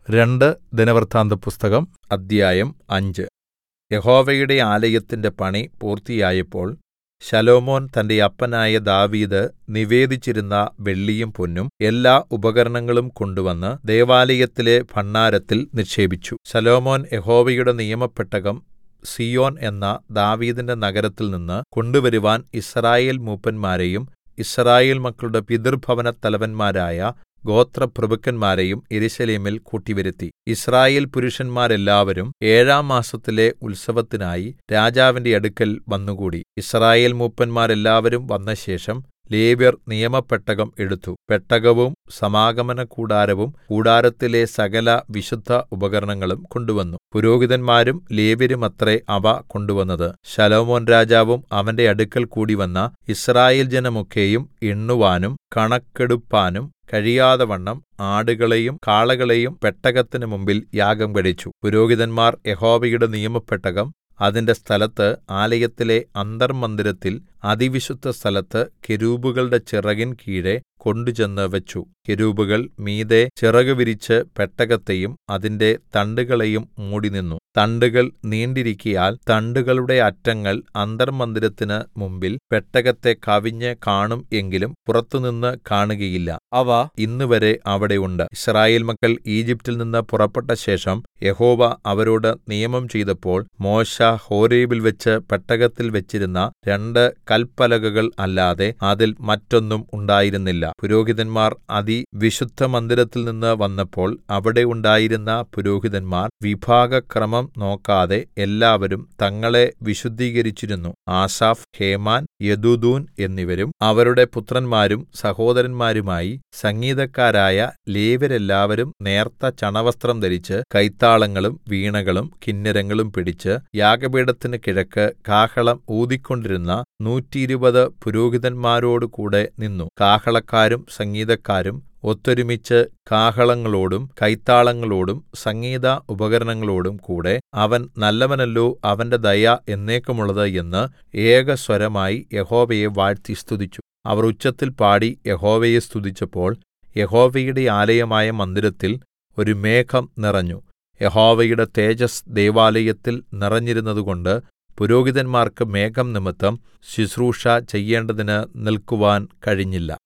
രണ്ട് ദിനവൃത്താന്തപുസ്തകം അദ്ധ്യായം അഞ്ച് യഹോവയുടെ ആലയത്തിന്റെ പണി പൂർത്തിയായപ്പോൾ ശലോമോൻ തന്റെ അപ്പനായ ദാവീദ് നിവേദിച്ചിരുന്ന വെള്ളിയും പൊന്നും എല്ലാ ഉപകരണങ്ങളും കൊണ്ടുവന്ന് ദൈവാലയത്തിലെ ഭണ്ഡാരത്തിൽ നിക്ഷേപിച്ചു ശലോമോൻ യഹോവയുടെ നിയമപെട്ടകം സീയോൻ എന്ന ദാവീദിന്റെ നഗരത്തിൽനിന്ന് കൊണ്ടുവരുവാൻ യിസ്രായേൽ മൂപ്പന്മാരെയും യിസ്രായേൽ മക്കളുടെ പിതൃഭവനത്തലവന്മാരായ ഗോത്രപ്രഭുക്കന്മാരെയും യെരൂശലേമിൽ കൂട്ടിവരുത്തി യിസ്രായേൽ പുരുഷന്മാരെല്ലാവരും ഏഴാം മാസത്തിലെ ഉത്സവത്തിനായി രാജാവിന്റെ അടുക്കൽ വന്നുകൂടി യിസ്രായേൽ മൂപ്പന്മാരെല്ലാവരും വന്നശേഷം ലേവ്യർ നിയമപെട്ടകം എടുത്തു പെട്ടകവും സമാഗമനകൂടാരവും കൂടാരത്തിലെ സകല വിശുദ്ധ ഉപകരണങ്ങളും കൊണ്ടുവന്നു പുരോഹിതന്മാരും ലേവ്യരുമത്രേ അവ കൊണ്ടുവന്നത് ശലോമോൻ രാജാവും അവന്റെ അടുക്കൽ കൂടിവന്ന യിസ്രായേൽ ജനമൊക്കെയും എണ്ണുവാനും കണക്കെടുപ്പാനും കഴിയാതവണ്ണം ആടുകളെയും കാളകളെയും പെട്ടകത്തിന് മുമ്പിൽ യാഗം കഴിച്ചു പുരോഹിതന്മാർ യഹോവയുടെ നിയമപെട്ടകം അതിന്റെ സ്ഥലത്ത് ആലയത്തിലെ അന്തർമ്മന്ദിരത്തിൽ അതിവിശുദ്ധസ്ഥലത്ത് കെരൂബുകളുടെ ചിറകിൻ കീഴെ കൊണ്ടുചെന്ന് വെച്ചു കെരൂബുകൾ മീതെ ചിറക് വിരിച്ച് പെട്ടകത്തെയും അതിന്റെ തണ്ടുകളെയും മൂടിനിന്നു തണ്ടുകൾ നീണ്ടിരിക്കയാൽ തണ്ടുകളുടെ അറ്റങ്ങൾ അന്തർമ്മന്ദിരത്തിന് മുമ്പിൽ പെട്ടകത്തെ കവിഞ്ഞ് കാണും എങ്കിലും പുറത്തുനിന്ന് കാണുകയില്ല അവ ഇന്നുവരെ അവിടെ ഉണ്ട് യിസ്രായേൽ മക്കൾ ഈജിപ്റ്റിൽ നിന്ന് പുറപ്പെട്ട ശേഷം യഹോവ അവരോട് നിയമം ചെയ്തപ്പോൾ മോശെ ഹോരേബിൽ വെച്ച് പെട്ടകത്തിൽ വെച്ചിരുന്ന രണ്ട് കല്പലകകൾ അല്ലാതെ അതിൽ മറ്റൊന്നും ഉണ്ടായിരുന്നില്ല പുരോഹിതന്മാർ അതിവിശുദ്ധമന്ദിരത്തിൽ നിന്ന് വന്നപ്പോൾ അവിടെ ഉണ്ടായിരുന്ന പുരോഹിതന്മാർ വിഭാഗക്രമം നോക്കാതെ എല്ലാവരും തങ്ങളെ വിശുദ്ധീകരിച്ചിരുന്നു ആസാഫ് ഹേമാൻ യെദൂഥൂൻ എന്നിവരും അവരുടെ പുത്രന്മാരും സഹോദരന്മാരുമായി സംഗീതക്കാരായ ലേവ്യരെല്ലാവരും നേർത്ത ചണവസ്ത്രം ധരിച്ച് കൈത്താളങ്ങളും വീണകളും കിന്നരങ്ങളും പിടിച്ച് യാഗപീഠത്തിന് കിഴക്ക് കാഹളം ഊതിക്കൊണ്ടിരുന്ന നൂറ്റിയിരുപത് പുരോഹിതന്മാരോടുകൂടെ നിന്നു കാഹളക്കാരും സംഗീതക്കാരും ഒത്തൊരുമിച്ച് കാഹളങ്ങളോടും കൈത്താളങ്ങളോടും സംഗീത ഉപകരണങ്ങളോടും കൂടെ അവൻ നല്ലവനല്ലോ അവന്റെ ദയ എന്നേക്കുമുള്ളത് എന്ന് ഏകസ്വരമായി യഹോവയെ വാഴ്ത്തി സ്തുതിച്ചു അവർ ഉച്ചത്തിൽ പാടി യഹോവയെ സ്തുതിച്ചപ്പോൾ യഹോവയുടെ ആലയമായ മന്ദിരത്തിൽ ഒരു മേഘം നിറഞ്ഞു യഹോവയുടെ തേജസ്സ് ദൈവാലയത്തിൽ നിറഞ്ഞിരുന്നതുകൊണ്ട് പുരോഹിതന്മാർക്ക് മേഘം നിമിത്തം ശുശ്രൂഷ ചെയ്യേണ്ടതിന് നിൽക്കുവാൻ കഴിഞ്ഞില്ല